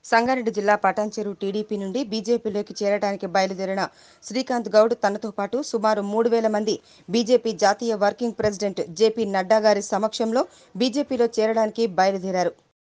సంగారెడ్డి జిల్లా పటాన్చెరు టీడీపీ నుండి బీజేపీలోకి చేరడానికి బయలుదేరిన శ్రీకాంత్ గౌడ్ తనతో పాటు సుమారు మూడు వేల మంది బీజేపీ జాతీయ వర్కింగ్ ప్రెసిడెంట్ జేపీ నడ్డా గారి సమక్షంలో బీజేపీలో చేరడానికి బయలుదేరారు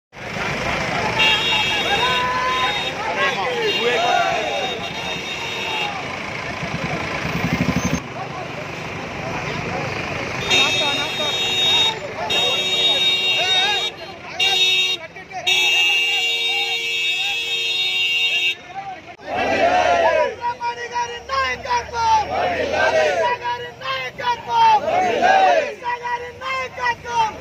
రమణి గారి నాయకత్వం ఈసా గారి నాయకత్వం ఈసా గారి నాయకత్వం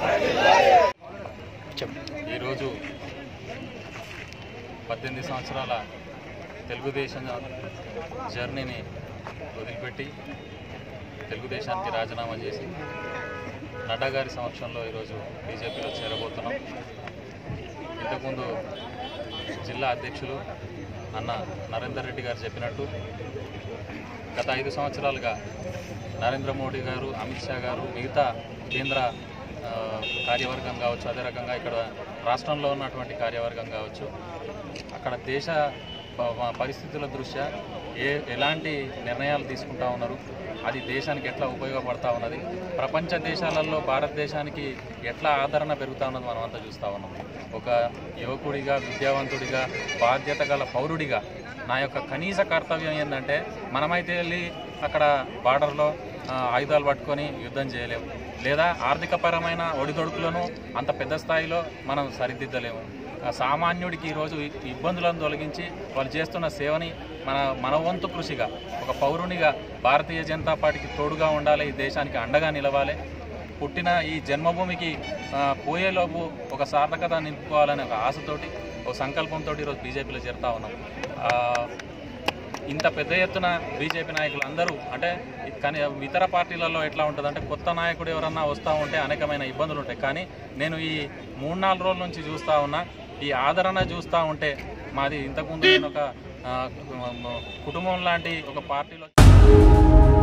ఈరోజు పద్దెనిమిది సంవత్సరాల తెలుగుదేశం జర్నీని వదిలిపెట్టి తెలుగుదేశానికి రాజీనామా చేసి నడ్డా గారి సమక్షంలో ఈరోజు బీజేపీలో చేరబోతున్నాం ఇంతకుముందు జిల్లా అధ్యక్షులు అన్న నరేందర్ రెడ్డి గారు చెప్పినట్టు గత ఐదు సంవత్సరాలుగా నరేంద్ర మోడీ గారు అమిత్ షా గారు మిగతా కేంద్ర ఆ, కార్యవర్గం కావచ్చు అదే రకంగా ఇక్కడ రాష్ట్రంలో ఉన్నటువంటి కార్యవర్గం కావచ్చు అక్కడ దేశ ప- ప- పరిస్థితుల దృష్ట్యా ఏ ఎలాంటి నిర్ణయాలు తీసుకుంటా ఉన్నారు అది దేశానికి ఎట్లా ఉపయోగపడతా ఉన్నది ప్రపంచ దేశాలలో భారతదేశానికి ఎట్లా ఆదరణ పెరుగుతా ఉన్నది మనం అంతా చూస్తూ ఉన్నాం ఒక యువకుడిగా విద్యావంతుడిగా బాధ్యత గల పౌరుడిగా నా యొక్క కనీస కర్తవ్యం ఏంటంటే మనమైతే వెళ్ళి అక్కడ బార్డర్లో ఆ, ఆయుధాలు పట్టుకొని యుద్ధం చేయలేము లేదా ఆర్థికపరమైన ఒడిదొడుకులను అంత పెద్ద స్థాయిలో మనం సరిదిద్దలేము ఆ సామాన్యుడికి ఈరోజు ఈ ఇబ్బందులను తొలగించి వాళ్ళు చేస్తున్న సేవని మన మన వంతు కృషిగా ఒక పౌరునిగా భారతీయ జనతా పార్టీకి తోడుగా ఉండాలి ఈ దేశానికి అండగా నిలవాలి పుట్టిన ఈ జన్మభూమికి ఆ, పోయేలోపు ఒక సార్థకత నింపుకోవాలనే ఒక ఆశతోటి ఒక సంకల్పంతో ఈరోజు బీజేపీలో చేరుతా ఉన్నాం ఆ, ఇంత పెద్ద ఎత్తున బీజేపీ నాయకులు అందరూ అంటే కానీ ఇతర పార్టీలలో ఎట్లా ఉంటుంది అంటే కొత్త నాయకుడు ఎవరన్నా వస్తూ ఉంటే అనేకమైన ఇబ్బందులు ఉంటాయి కానీ నేను ఈ మూడు నాలుగు రోజుల నుంచి చూస్తూ ఉన్నా ఈ ఆదరణ చూస్తూ ఉంటే మాది ఇంతకుముందు నేను ఒక ఆ, కుటుంబం లాంటి ఒక పార్టీలో